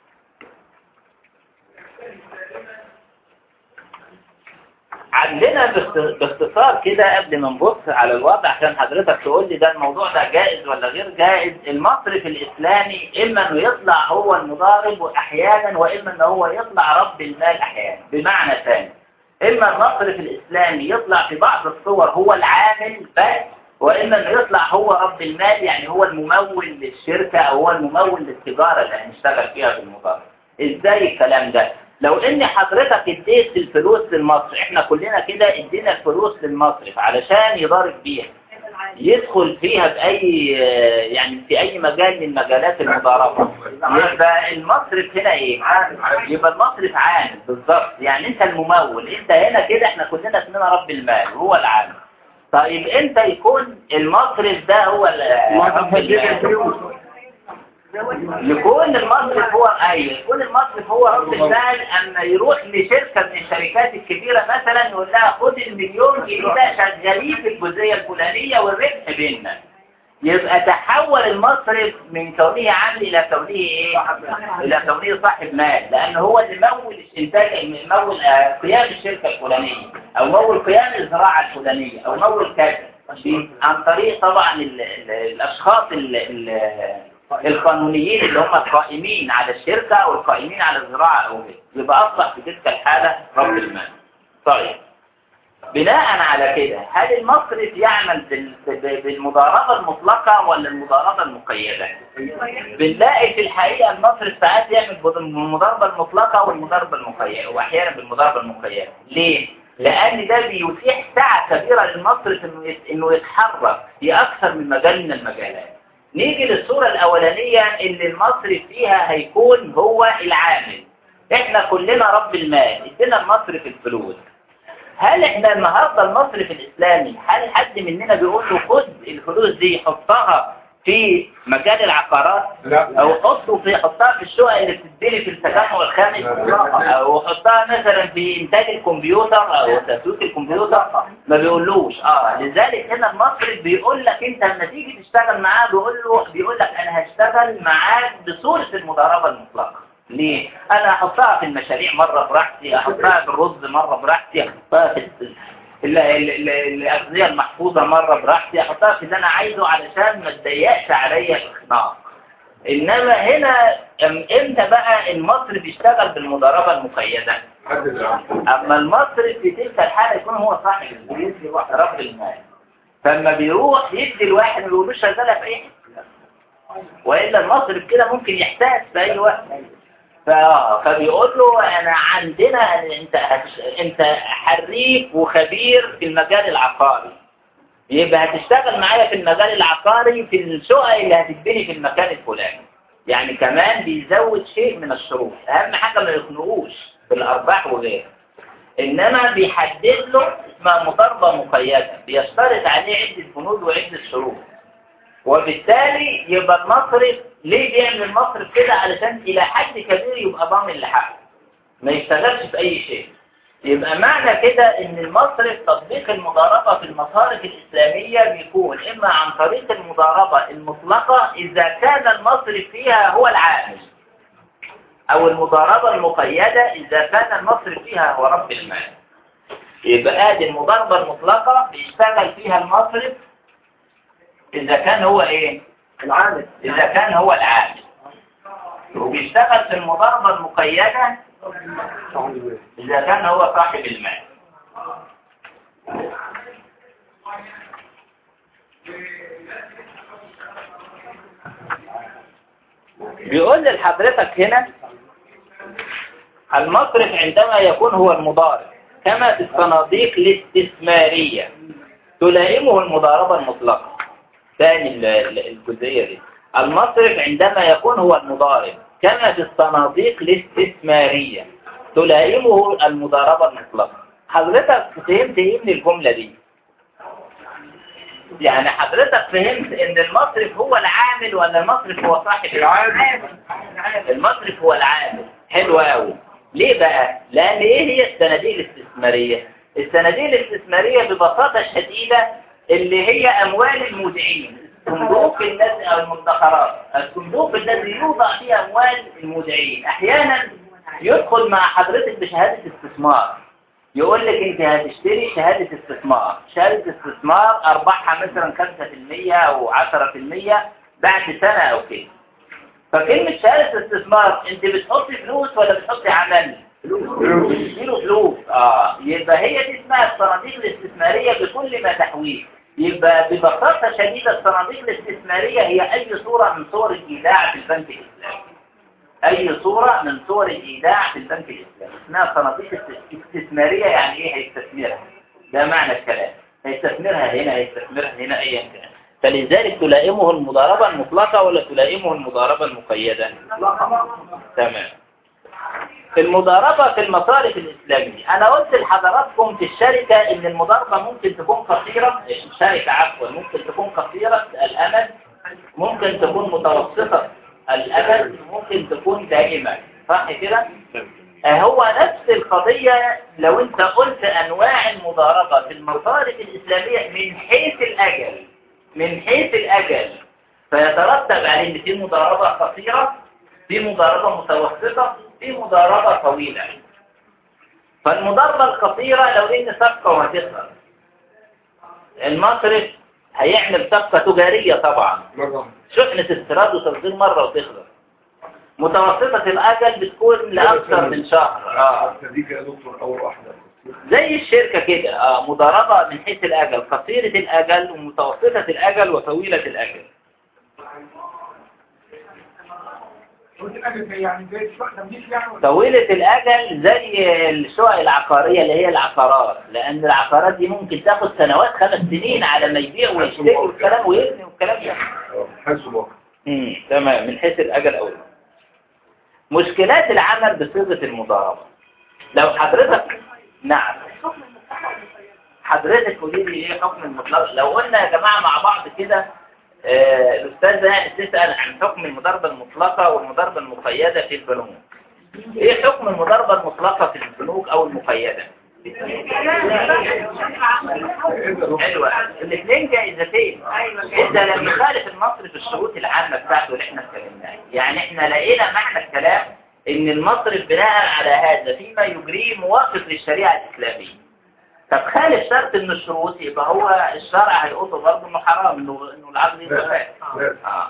عندنا باخت- باختصار كده قبل ما نبص على الوضع عشان حضرتك تقول لي ده الموضوع ده جائز ولا غير جائز المصرف الإسلامي إما إنه يطلع هو المضارب أحيانا وإما إنه هو يطلع رب المال أحيانا بمعنى ثاني إما المصرف الإسلامي يطلع في بعض الصور هو العامل بس وإما إنه يطلع هو رب المال يعني هو الممول للشركة أو هو الممول للتجارة اللي هنشتغل فيها في المضاربة إزاي الكلام ده؟ لو ان حضرتك اديت الفلوس للمصرف احنا كلنا كده ادينا الفلوس للمصرف علشان يضارب بيها يدخل فيها بأي يعني في أي مجال من مجالات المضاربة يبقى المصرف هنا إيه؟ يبقى المصرف عامل بالظبط يعني أنت الممول أنت هنا كده إحنا كلنا اسمنا رب المال وهو العامل طيب أنت يكون المصرف ده هو ال- رب المال يكون المصرف هو ايوه يكون المصرف هو رب المال اما يروح لشركه من الشركات الكبيره مثلا يقول لها خد المليون جنيه ده شغالين في الجزئيه الفلانيه والربح بيننا يبقى تحول المصرف من كونه عامل الى كونه ايه؟ الى كونه صاحب مال لان هو اللي مول الانتاج مول آه، قيام الشركه الفلانيه او مول قيام الزراعه الفلانيه او مول كذا عن طريق طبعا ال ال الاشخاص ال ال القانونيين اللي هم القائمين على الشركة أو القائمين على الزراعة أو غيره يبقى أصبح في تلك الحالة رب المال طيب بناء على كده هل المصرف يعمل بال- ب- بالمضاربة المطلقة ولا المضاربة المقيدة بنلاقي في الحقيقة المصرف ساعات يعمل بالمضاربة المطلقة والمضاربة المقيدة وأحيانا بالمضاربة المقيدة ليه؟ لأن ده بيتيح سعة كبيرة للمصرف إنه يت- إنه يتحرك في أكثر من مجال من المجالات نيجي للصورة الأولانية اللي المصرف فيها هيكون هو العامل احنا كلنا رب المال ادينا المصرف الفلوس هل احنا النهارده المصرف الاسلامي هل حد مننا بيقول له خد الفلوس دي حطها في مجال العقارات لا او حطه في حطها في الشقق اللي بتدري في التجمع الخامس او حطها مثلا في انتاج الكمبيوتر او تسويق الكمبيوتر ما بيقولوش اه لذلك هنا المصرف بيقول لك انت لما تيجي تشتغل معاه بيقول له بيقول لك انا هشتغل معاك بصوره المضاربه المطلقه ليه؟ انا احطها في المشاريع مره براحتي احطها في الرز مره براحتي احطها في ال- ال- ال- ال- الاغذيه المحفوظه مره براحتي احطها في اللي انا عايزه علشان ما تضيقش عليا الاخناق انما هنا أم- امتى بقى المصري بيشتغل بالمضاربه المقيده حد اللي اما المصري في تلك الحاله يكون هو صاحب الفلوس يروح رب المال فلما بيروح يدي الواحد ما بيقولوش شغاله في اي حته والا المصري كده ممكن يحتاج في اي وقت ف- فبيقول له انا عندنا انت هتش... انت حريف وخبير في المجال العقاري يبقى هتشتغل معايا في المجال العقاري في الشقق اللي هتتبني في المكان الفلاني يعني كمان بيزود شيء من الشروط اهم حاجه ما يخنقوش بالارباح وغيره انما بيحدد له اسمها مضاربه مقيده بيشترط عليه عده بنود وعده شروط وبالتالي يبقى المصرف ليه بيعمل المصرف كده علشان الى حد كبير يبقى ضامن لحقه ما يشتغلش في اي شيء يبقى معنى كده ان المصرف تطبيق المضاربة في المصارف الاسلامية بيكون اما عن طريق المضاربة المطلقة اذا كان المصرف فيها هو العامل او المضاربة المقيدة اذا كان المصرف فيها هو رب المال يبقى ادي المضاربة المطلقة بيشتغل فيها المصرف اذا كان هو ايه العامل اذا كان هو العامل وبيشتغل في المضاربة المقيدة إذا كان هو صاحب المال بيقول لحضرتك هنا المصرف عندما يكون هو المضارب كما في الصناديق الاستثمارية تلائمه المضاربة المطلقة ثاني ال- ال- الجزئية دي المصرف عندما يكون هو المضارب كما في الصناديق الاستثمارية تلائمه المضاربة المطلقة حضرتك فهمت ايه من الجملة دي يعني حضرتك فهمت ان المصرف هو العامل ولا المصرف هو صاحب العامل المصرف هو العامل حلو قوي ليه بقى لان ايه هي الصناديق الاستثمارية الصناديق الاستثمارية ببساطة شديدة اللي هي اموال المودعين صندوق الذي او المدخرات الصندوق الذي يوضع فيه اموال المودعين احيانا يدخل مع حضرتك بشهادة استثمار يقول لك انت هتشتري شهادة استثمار شهادة استثمار ارباحها مثلا 5% او 10% بعد سنة او كده فكلمة شهادة استثمار انت بتحطي فلوس ولا بتحطي عمل بتديله فلوس اه يبقى هي دي اسمها الصناديق الاستثمارية بكل ما تحويه يبقى ببساطة شديدة الصناديق الاستثمارية هي اي صورة من صور الايداع في البنك الاسلامي اي صورة من صور الايداع في البنك الاسلامي اسمها صناديق است- استثمارية يعني ايه هيستثمرها ده معنى الكلام هيستثمرها هنا هيستثمرها هنا ايا كان فلذلك تلائمه المضاربة المطلقة ولا تلائمه المضاربة المقيدة تمام المضاربة في المصارف الإسلامية أنا قلت لحضراتكم في الشركة إن المضاربة ممكن تكون قصيرة الشركة عفوا ممكن تكون قصيرة الأمد ممكن تكون متوسطة الأمد ممكن تكون دائمة صح كده؟ آه، هو نفس القضية لو أنت قلت أنواع المضاربة في المصارف الإسلامية من حيث الأجل من حيث الأجل فيترتب عليه إن في مضاربة قصيرة في مضاربة متوسطة في مضاربة طويلة فالمضاربة القصيرة لو إن صفقة وهتخسر المصرف هيعمل صفقة تجارية طبعا مرة شحنة استيراد وتصدير مرة وتخلص متوسطة الأجل بتكون لأكثر من شهر آه. دي يا دكتور أول واحدة زي الشركة كده آه. مضاربة من حيث الأجل قصيرة الأجل ومتوسطة الأجل وطويلة الأجل قلت الأجل زي يعني زي الشقة تمليك يعني ولا طويلة الأجل زي الشقق العقارية اللي هي العقارات لأن العقارات دي ممكن تاخد سنوات خمس سنين على ما يبيع ويشتري والكلام ويبني والكلام ده آه، حاسس بقى امم تمام من حيث الأجل أولا مشكلات العمل بصيغة المضاربة لو حضرتك نعم الحكم المستحق حضرتك قولي لي ايه حكم المطلق لو قلنا يا جماعة مع بعض كده آه، الأستاذة يعني تسأل عن حكم المضاربة المطلقة والمضاربة المقيدة في البنوك ايه حكم المضاربة المطلقة في البنوك او المقيدة حلوة الاثنين جائزتين انت لم يخالف المصري في الشروط العامة بتاعته اللي احنا اتكلمناها يعني احنا لقينا معنى الكلام ان المصرف بناء على هذا فيما يجريه موافق للشريعة الاسلامية طب خالف شرط من الشروط يبقى هو الشرع هيقول برضه انه حرام انه انه العقد يبقى فاسد. اه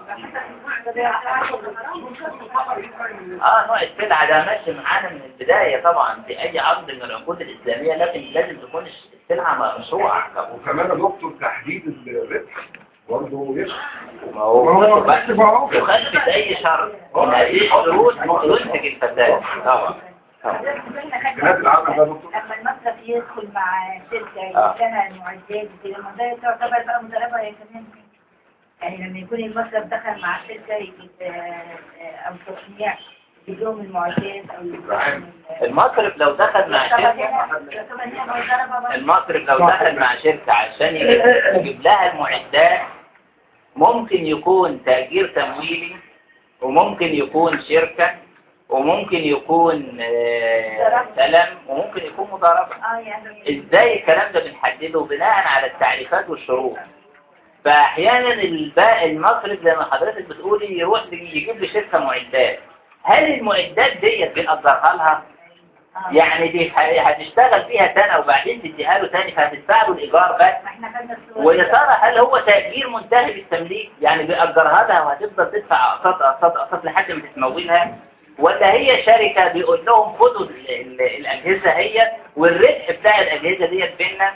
اه نوع السلعة ده ماشي معانا من البداية طبعا في اي عقد من العقود الاسلامية لكن لازم تكون السلعة مشروعة طب وكمان يا دكتور تحديد الربح برضه يشرح ما هو بقى يخالف اي شرط من هذه الشروط تنتج الفساد طبعا طبعا جنات العمل ده يا دكتور لما المصرف يدخل مع شركة آه. يمكنها المعدات وكده ما ده تعتبر بقى مضاربة هي كمان يعني لما يكون المصرف دخل مع شركة يجيب آه، آه، أو تصنيع يجيب لهم المعدات أو يجيب لهم ال- المصرف لو دخل مع يعتبر شركة هنا- يعتبر هنا مضاربة برضه. المصرف لو دخل مع شركة عشان يجيب يجيب لها المعدات ممكن يكون تأجير تمويلي وممكن يكون شركة وممكن يكون آه، سلم وممكن يكون مضاربة اه يعني ازاي الكلام ده بنحدده بناء على التعريفات والشروط فاحيانا الباقي المصرف زي ما حضرتك بتقولي يروح يجيب لي شركة معدات هل المعدات ديت بنأجرها لها آه. يعني دي ه- هتشتغل فيها سنة وبعدين تديها له تاني فهتدفع له الإيجار بس ما احنا خدنا الصور ويا ترى هل هو تأجير منتهي بالتمليك يعني بيأجرها لها وهتفضل تدفع أقساط أقساط أقساط لحد ما تتمولها ولا هي شركة بيقول لهم خدوا ال- ال- الأجهزة هي والربح بتاع الأجهزة ديت بينا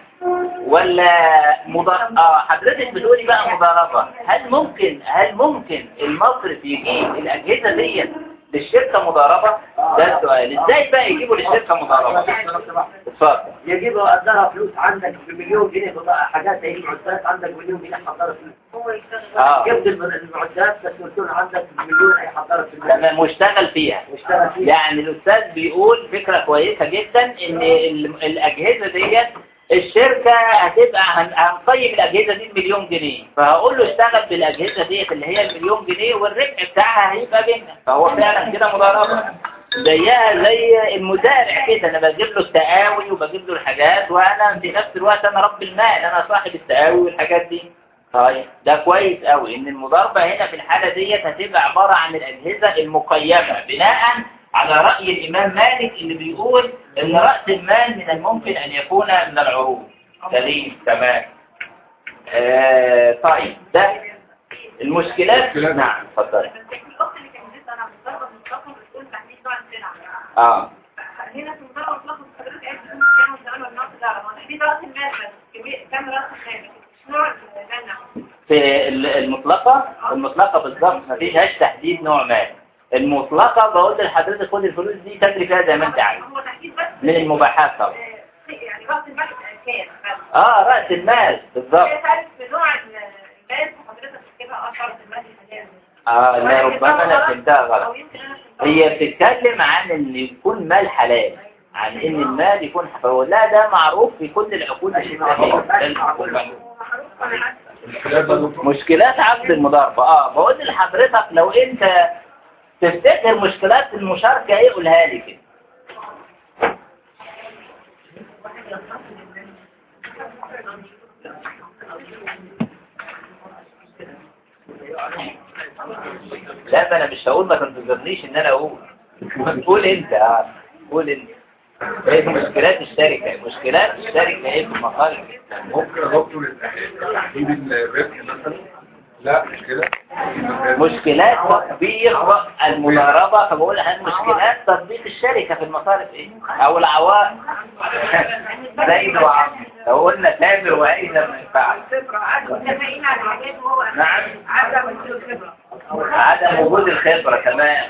ولا مضاربة آه حضرتك بتقولي بقى مضاربة هل ممكن هل ممكن المصرف يجيب الأجهزة ديت للشركة مضاربة ده السؤال ازاي بقى يجيبوا للشركة مضاربة اتفضل يجيبوا قدرها فلوس عندك بمليون جنيه بضاعة حاجات زي المعدات عندك مليون جنيه حضرت فلوس هو يشتغل اه جبت الم- المعدات بس قلت له عندك مليون هي حضرت فلوس تمام واشتغل فيها واشتغل فيها يعني الأستاذ بيقول فكرة كويسة جدا إن ال- الأجهزة ديت الشركة هتبقى هن- هنقيم الأجهزة دي بمليون جنيه فهقول له اشتغل بالأجهزة ديت اللي هي المليون جنيه والربح بتاعها هيبقى بينا فهو فعلا كده مضاربة زيها زي المزارع كده أنا بجيب له التقاوي وبجيب له الحاجات وأنا في نفس الوقت أنا رب المال أنا صاحب التقاوي والحاجات دي طيب ده كويس قوي ان المضاربة هنا في الحالة ديت هتبقى عبارة عن الأجهزة المقيمة بناء على رأي الإمام مالك اللي بيقول ان رأس المال من الممكن أن يكون من العروض سليم تمام آه طيب ده المشكلات نعم اتفضل بس الأخت اللي كانت بتسأل عن الضربة المطلقة بتقول تحديد نوع السلعة اه هنا في الضربة المطلقة حضرتك قالت بدون كام وسؤال ولا نقص دعوة ما هو تحديد رأس المال بس كمية- كام رأس المال مش نوع المال نفسه في ال- المطلقة المطلقة بالضبط ما فيهاش تحديد نوع مال المطلقة بقول لحضرتك خد الفلوس دي تجري فيها زي ما انت عايز هو تحديد بس من المباحات طبعا آه، يعني رأس المال كام بس اه رأس المال بالضبط هي سألت في نوع المال حضرتك كده اه رأس المال الحاجات اه لا ربما انا فهمتها غلط أو يمكن أنا فهمتها هي بتتكلم عن ان يكون مال حلال عن ان المال يكون حلال لا ده معروف في كل العقود الاسلاميه ده المعروف. معروف أنا عارفة المشكلات بقى يا دكتور مشكلات عقد المضاربه اه بقول لحضرتك لو انت تفتكر مشكلات المشاركه ايه قولها لي كده لا ما انا مش هقول ما تنتظرنيش ان انا اقول قول انت اه قول انت ايه مشكلات الشركه مشكلات الشركه ايه في المصالح ممكن يا دكتور تحديد الربح مثلا لا مش كده مشكلات تطبيق المضاربة فبقول هل مشكلات تطبيق الشركة في المصارف ايه او العوائق زيد وعمر لو قلنا تامر وعيدا ما ينفعش خبرة عدم متفقين على الحاجات وهو نعم. عدم الخبرة عدم وجود الخبرة تمام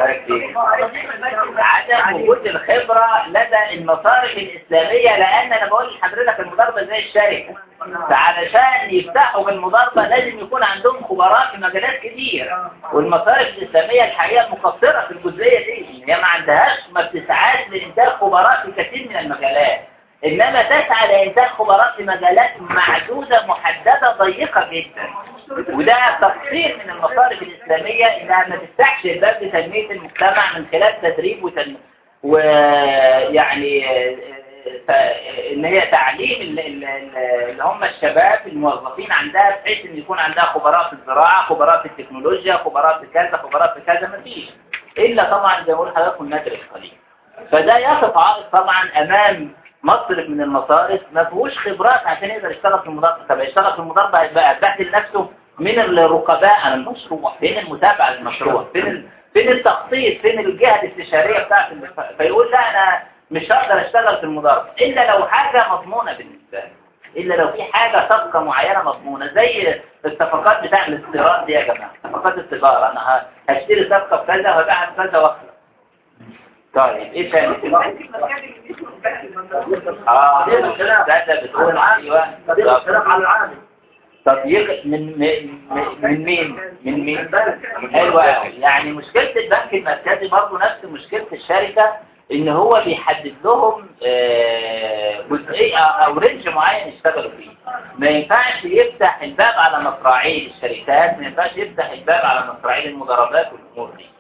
عدم وجود الخبرة لدى المصارف الإسلامية لأن أنا بقول لحضرتك المضاربة زي الشركة فعلشان يفتحوا بالمضاربة لازم يكون عندهم خبراء في مجالات كتير والمصارف الإسلامية الحقيقة مقصرة في الجزئية دي إن هي ما عندهاش ما بتسعاش لإنتاج خبراء في كثير من المجالات إنما تسعى لإنتاج خبراء في مجالات معدودة محددة ضيقة جدا وده تقصير من المصارف الإسلامية إنها ما تفتحش الباب لتنمية المجتمع من خلال تدريب وتن... ويعني ف... إن هي تعليم ال- ال- ال- اللي هم الشباب الموظفين عندها بحيث إن يكون عندها خبراء في الزراعة خبراء في التكنولوجيا خبراء في كذا خبراء في كذا ما فيش إلا طبعا زي ما بقول لحضراتكم النادر القليل فده يقف عائق طبعا امام مصرف من المصارف ما فيهوش خبرات عشان يقدر يشتغل في المضاربه طب يشتغل في المضاربه هيبقى يبهدل نفسه من الرقباء على المشروع فين المتابعه للمشروع فين ال... فين التخطيط فين الجهه الاستشاريه بتاعت المشروع فيقول لا انا مش هقدر اشتغل في المضاربه الا لو حاجه مضمونه بالنسبه لي الا لو في حاجه صفقه معينه مضمونه زي الصفقات بتاع الاستيراد دي يا جماعه صفقات التجاره انا ه- هشتري صفقه بكذا وهبيعها بكذا واخلص طيب ايه تاني المكان اللي اسمه البلد اه ده ده بتقول ايوه تطبيق طب الشرع على العالم تضييق من من من مين من مين حلو قوي يعني مشكله البنك المركزي برضه نفس مشكله الشركه ان هو بيحدد لهم آه، جزئيه او رينج معين يشتغلوا فيه ما ينفعش يفتح الباب على مصراعي الشركات ما ينفعش يفتح الباب على مصراعي المضاربات والامور دي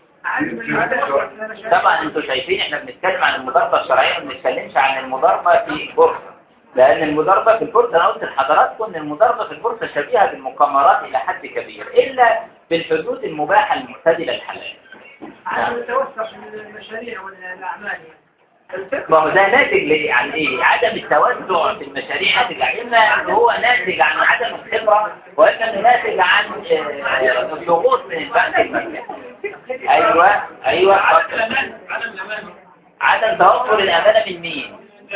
طبعا انتوا شايفين احنا بنتكلم عن المضاربه الشرعيه ما بنتكلمش عن المضاربه في البورصه لان المضاربه في البورصه انا قلت لحضراتكم ان المضاربه في البورصه شبيهه بالمقامرات الى حد كبير الا بالحدود المباحه المعتدله الحلال عدم التوسع في المشاريع والاعمال ما هو ده ناتج ليه عن ايه عدم التوسع في المشاريع ناتج عن اما ان هو ناتج عن عدم الخبره واما انه ناتج عن آه، الضغوط من البنك المركزي ايوه ايوه اتفضل. عدم توفر الامانه من مين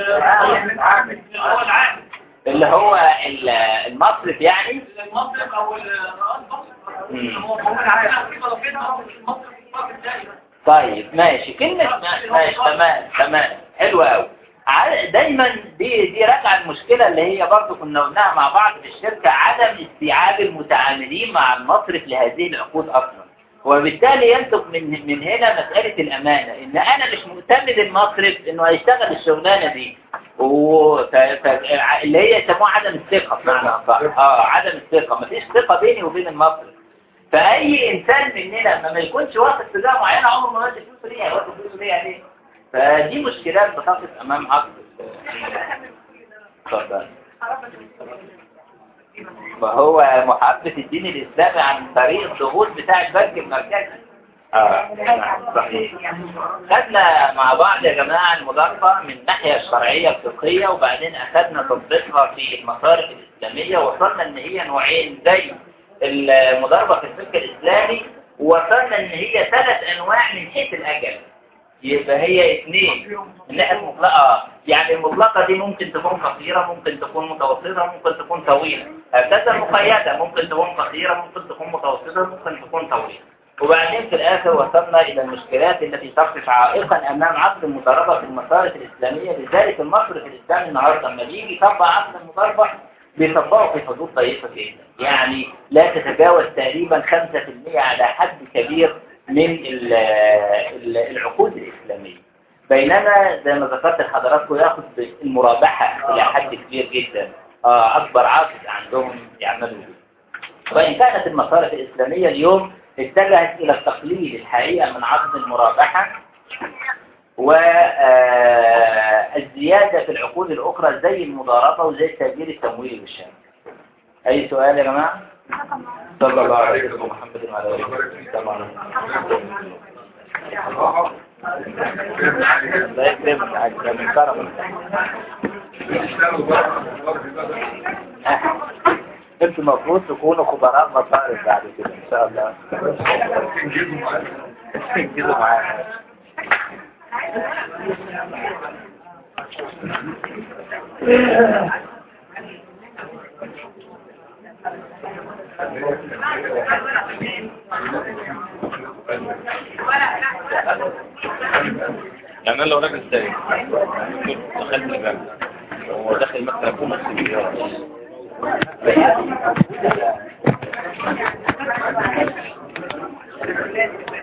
هو العامل اللي هو ال- المصرف يعني المصرف او الرئاسة مم. هو هو العامل في طرفين المصرف الطرف الثاني طيب ماشي كلمة ماشي تمام تمام حلوة قوي ع- دايما دي دي راجعه المشكلة اللي هي برضو كنا قلناها مع بعض في الشركة عدم استيعاب المتعاملين مع المصرف لهذه العقود أصلا وبالتالي ينتج من من هنا مسألة الأمانة إن أنا مش مؤتمن المصرف إنه هيشتغل الشغلانة دي و... ف... ف... ع- اللي هي يسموها عدم الثقة بمعنى أصح اه عدم الثقة مفيش ثقة بيني وبين المصرف فأي إنسان مننا لما ما يكونش واثق في جهة معينة عمره ما يودي فلوسه ليه هيودي فلوسه ليه يعني فدي مشكلات بتقف أمام عقد اتفضل فهو محبة الدين الإسلامي عن طريق الضغوط بتاع البنك المركزي اه نعم، صحيح خدنا مع بعض يا جماعة المضاربة من الناحية الشرعية الفقهية وبعدين أخدنا تطبيقها في المصارف الإسلامية وصلنا إن هي نوعين زي المضاربة في الفقه الإسلامي ووصلنا إن هي ثلاث أنواع من حيث الأجل يبقى هي اثنين من ناحية مطلقة يعني المطلقة دي ممكن تكون قصيرة ممكن تكون متوسطة ممكن تكون طويلة هكذا مقيدة ممكن تكون قصيرة ممكن تكون متوسطة ممكن تكون طويلة وبعدين في الآخر وصلنا إلى المشكلات التي تقف عائقا أمام عقد المضاربة في المصارف الإسلامية لذلك المصرف الإسلامي النهاردة لما بيجي يطبق عقد المضاربة بيطبقه في حدود ضيقة جدا يعني لا تتجاوز تقريبا 5% على حد كبير من ال- ال- العقود الإسلامية بينما زي ما ذكرت لحضراتكم ياخد المرابحة إلى حد كبير جدا آه أكبر عقد عندهم يعملوا به وإن كانت المصارف الإسلامية اليوم اتجهت إلى التقليل الحقيقة من عقد المرابحة والزيادة في العقود الأخرى زي المضاربة وزي التأجير التمويلي والشامل أي سؤال يا جماعة؟ صلى الله عليه وسلم محمد وعلى آله وسلم السلام عليكم الله يكرمك عادي ده من كرمك انتوا المفروض تكونوا خبراء مصارف بعد كده ان شاء الله تنجزوا معانا يعني انا لو راجل تاني دخلت الجامعة هو داخل مكتب حكومة السيارات